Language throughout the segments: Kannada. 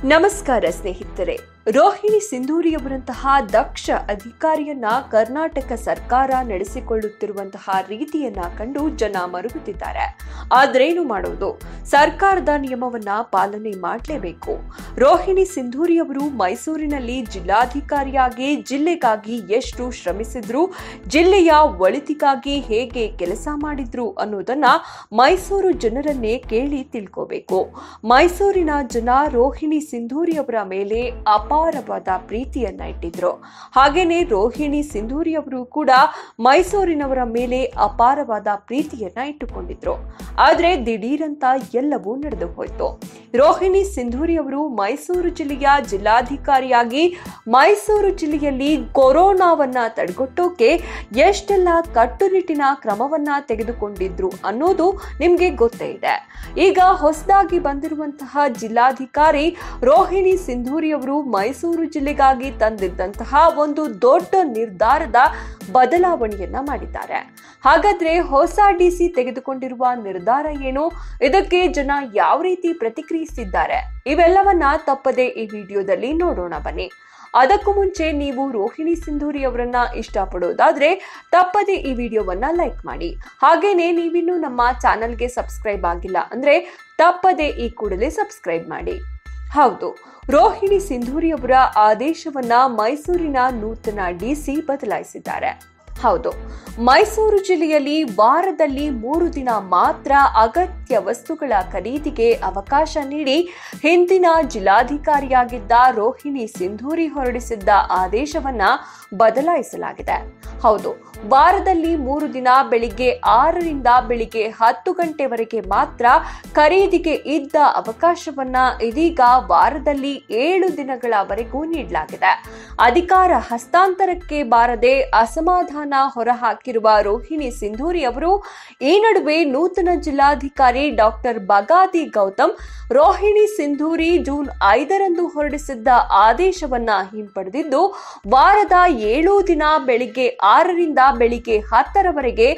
ನಮಸ್ಕಾರ ಸ್ನೇಹಿತರೆ ರೋಹಿಣಿ ಸಿಂಧೂರಿಯವರಂತಹ ದಕ್ಷ ಅಧಿಕಾರಿಯನ್ನ ಕರ್ನಾಟಕ ಸರ್ಕಾರ ನಡೆಸಿಕೊಳ್ಳುತ್ತಿರುವಂತಹ ರೀತಿಯನ್ನ ಕಂಡು ಜನ ಮರುಗುತ್ತಿದ್ದಾರೆ ಆದ್ರೇನು ಮಾಡೋದು ಸರ್ಕಾರದ ನಿಯಮವನ್ನ ಪಾಲನೆ ಮಾಡಲೇಬೇಕು ರೋಹಿಣಿ ಸಿಂಧೂರಿಯವರು ಮೈಸೂರಿನಲ್ಲಿ ಜಿಲ್ಲಾಧಿಕಾರಿಯಾಗಿ ಜಿಲ್ಲೆಗಾಗಿ ಎಷ್ಟು ಶ್ರಮಿಸಿದ್ರು ಜಿಲ್ಲೆಯ ಒಳಿತಿಗಾಗಿ ಹೇಗೆ ಕೆಲಸ ಮಾಡಿದ್ರು ಅನ್ನೋದನ್ನ ಮೈಸೂರು ಜನರನ್ನೇ ಕೇಳಿ ತಿಳ್ಕೋಬೇಕು ಮೈಸೂರಿನ ಜನ ರೋಹಿಣಿ ಸಿಂಧೂರಿಯವರ ಮೇಲೆ ಅಪಾರವಾದ ಪ್ರೀತಿಯನ್ನ ಇಟ್ಟಿದ್ರು ಹಾಗೇನೆ ರೋಹಿಣಿ ಸಿಂಧೂರಿಯವರು ಕೂಡ ಮೈಸೂರಿನವರ ಮೇಲೆ ಅಪಾರವಾದ ಪ್ರೀತಿಯನ್ನ ಇಟ್ಟುಕೊಂಡಿದ್ರು ಆದ್ರೆ ದಿಢೀರಂತ ಎಲ್ಲವೂ ನಡೆದು ಹೋಯ್ತು ರೋಹಿಣಿ ಸಿಂಧೂರಿಯವರು ಮೈಸೂರು ಜಿಲ್ಲೆಯ ಜಿಲ್ಲಾಧಿಕಾರಿಯಾಗಿ ಮೈಸೂರು ಜಿಲ್ಲೆಯಲ್ಲಿ ಕೊರೋನಾವನ್ನ ತಡೆಗಟ್ಟೋಕೆ ಎಷ್ಟೆಲ್ಲ ಕಟ್ಟುನಿಟ್ಟಿನ ಕ್ರಮವನ್ನ ತೆಗೆದುಕೊಂಡಿದ್ರು ಅನ್ನೋದು ನಿಮ್ಗೆ ಗೊತ್ತೇ ಇದೆ ಈಗ ಹೊಸದಾಗಿ ಬಂದಿರುವಂತಹ ಜಿಲ್ಲಾಧಿಕಾರಿ ರೋಹಿಣಿ ಸಿಂಧೂರಿಯವರು ಮೈಸೂರು ಜಿಲ್ಲೆಗಾಗಿ ತಂದಿದ್ದಂತಹ ಒಂದು ದೊಡ್ಡ ನಿರ್ಧಾರದ ಬದಲಾವಣೆಯನ್ನ ಮಾಡಿದ್ದಾರೆ ಹಾಗಾದ್ರೆ ಹೊಸ ಡಿಸಿ ತೆಗೆದುಕೊಂಡಿರುವ ನಿರ್ಧಾರ ಏನು ಇದಕ್ಕೆ ಜನ ಯಾವ ರೀತಿ ಪ್ರತಿಕ್ರಿಯಿಸಿದ್ದಾರೆ ಇವೆಲ್ಲವನ್ನ ತಪ್ಪದೆ ಈ ವಿಡಿಯೋದಲ್ಲಿ ನೋಡೋಣ ಬನ್ನಿ ಅದಕ್ಕೂ ಮುಂಚೆ ನೀವು ರೋಹಿಣಿ ಸಿಂಧೂರಿ ಅವರನ್ನ ಇಷ್ಟಪಡೋದಾದ್ರೆ ತಪ್ಪದೆ ಈ ವಿಡಿಯೋವನ್ನ ಲೈಕ್ ಮಾಡಿ ಹಾಗೇನೆ ನೀವಿನ್ನು ನಮ್ಮ ಚಾನಲ್ಗೆ ಸಬ್ಸ್ಕ್ರೈಬ್ ಆಗಿಲ್ಲ ಅಂದ್ರೆ ತಪ್ಪದೆ ಈ ಕೂಡಲೇ ಸಬ್ಸ್ಕ್ರೈಬ್ ಮಾಡಿ ಹೌದು ರೋಹಿಣಿ ಸಿಂಧೂರಿ ಅವರ ಆದೇಶವನ್ನ ಮೈಸೂರಿನ ನೂತನ ಡಿಸಿ ಬದಲಾಯಿಸಿದ್ದಾರೆ ಹೌದು ಮೈಸೂರು ಜಿಲ್ಲೆಯಲ್ಲಿ ವಾರದಲ್ಲಿ ಮೂರು ದಿನ ಮಾತ್ರ ಅಗತ್ಯ ವಸ್ತುಗಳ ಖರೀದಿಗೆ ಅವಕಾಶ ನೀಡಿ ಹಿಂದಿನ ಜಿಲ್ಲಾಧಿಕಾರಿಯಾಗಿದ್ದ ರೋಹಿಣಿ ಸಿಂಧೂರಿ ಹೊರಡಿಸಿದ್ದ ಆದೇಶವನ್ನ ಬದಲಾಯಿಸಲಾಗಿದೆ ಹೌದು ವಾರದಲ್ಲಿ ಮೂರು ದಿನ ಬೆಳಿಗ್ಗೆ ಆರರಿಂದ ಬೆಳಿಗ್ಗೆ ಹತ್ತು ಗಂಟೆವರೆಗೆ ಮಾತ್ರ ಖರೀದಿಗೆ ಇದ್ದ ಅವಕಾಶವನ್ನ ಇದೀಗ ವಾರದಲ್ಲಿ ಏಳು ದಿನಗಳವರೆಗೂ ನೀಡಲಾಗಿದೆ ಅಧಿಕಾರ ಹಸ್ತಾಂತರಕ್ಕೆ ಬಾರದೆ ಅಸಮಾಧಾನ ಹೊರಹಾಕಿರುವ ರೋಹಿಣಿ ಸಿಂಧೂರಿ ಅವರು ಈ ನಡುವೆ ನೂತನ ಜಿಲ್ಲಾಧಿಕಾರಿ ಡಾಕ್ಟರ್ ಬಗಾದಿ ಗೌತಮ್ ರೋಹಿಣಿ ಸಿಂಧೂರಿ ಜೂನ್ ಐದರಂದು ಹೊರಡಿಸಿದ್ದ ಆದೇಶವನ್ನ ಹಿಂಪಡೆದಿದ್ದು ವಾರದ ಏಳು ದಿನ ಬೆಳಿಗ್ಗೆ ಆರರಿಂದ ಬೆಳಿಗ್ಗೆ ಹತ್ತರವರೆಗೆ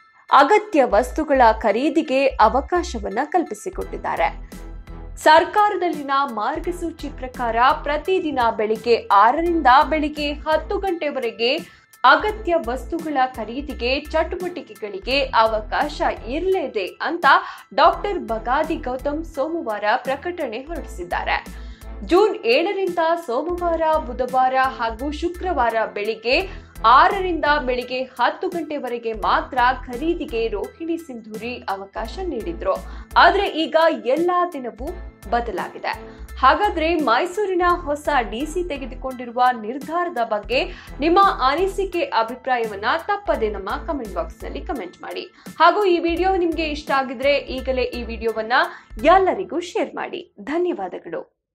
ಅಗತ್ಯ ವಸ್ತುಗಳ ಖರೀದಿಗೆ ಅವಕಾಶವನ್ನ ಕಲ್ಪಿಸಿಕೊಟ್ಟಿದ್ದಾರೆ ಸರ್ಕಾರದಲ್ಲಿನ ಮಾರ್ಗಸೂಚಿ ಪ್ರಕಾರ ಪ್ರತಿದಿನ ಬೆಳಿಗ್ಗೆ ಆರರಿಂದ ಬೆಳಿಗ್ಗೆ ಹತ್ತು ಗಂಟೆವರೆಗೆ ಅಗತ್ಯ ವಸ್ತುಗಳ ಖರೀದಿಗೆ ಚಟುವಟಿಕೆಗಳಿಗೆ ಅವಕಾಶ ಇರಲಿದೆ ಅಂತ ಡಾಕ್ಟರ್ ಬಗಾದಿ ಗೌತಮ್ ಸೋಮವಾರ ಪ್ರಕಟಣೆ ಹೊರಡಿಸಿದ್ದಾರೆ ಜೂನ್ ಏಳರಿಂದ ಸೋಮವಾರ ಬುಧವಾರ ಹಾಗೂ ಶುಕ್ರವಾರ ಬೆಳಿಗ್ಗೆ ಆರರಿಂದ ಬೆಳಿಗ್ಗೆ ಹತ್ತು ಗಂಟೆವರೆಗೆ ಮಾತ್ರ ಖರೀದಿಗೆ ರೋಹಿಣಿ ಸಿಂಧೂರಿ ಅವಕಾಶ ನೀಡಿದ್ರು ಆದ್ರೆ ಈಗ ಎಲ್ಲಾ ದಿನವೂ ಬದಲಾಗಿದೆ ಹಾಗಾದ್ರೆ ಮೈಸೂರಿನ ಹೊಸ ಡಿಸಿ ತೆಗೆದುಕೊಂಡಿರುವ ನಿರ್ಧಾರದ ಬಗ್ಗೆ ನಿಮ್ಮ ಅನಿಸಿಕೆ ಅಭಿಪ್ರಾಯವನ್ನ ತಪ್ಪದೆ ನಮ್ಮ ಕಮೆಂಟ್ ಬಾಕ್ಸ್ ನಲ್ಲಿ ಕಮೆಂಟ್ ಮಾಡಿ ಹಾಗೂ ಈ ವಿಡಿಯೋ ನಿಮ್ಗೆ ಇಷ್ಟ ಆಗಿದ್ರೆ ಈಗಲೇ ಈ ವಿಡಿಯೋವನ್ನ ಎಲ್ಲರಿಗೂ ಶೇರ್ ಮಾಡಿ ಧನ್ಯವಾದಗಳು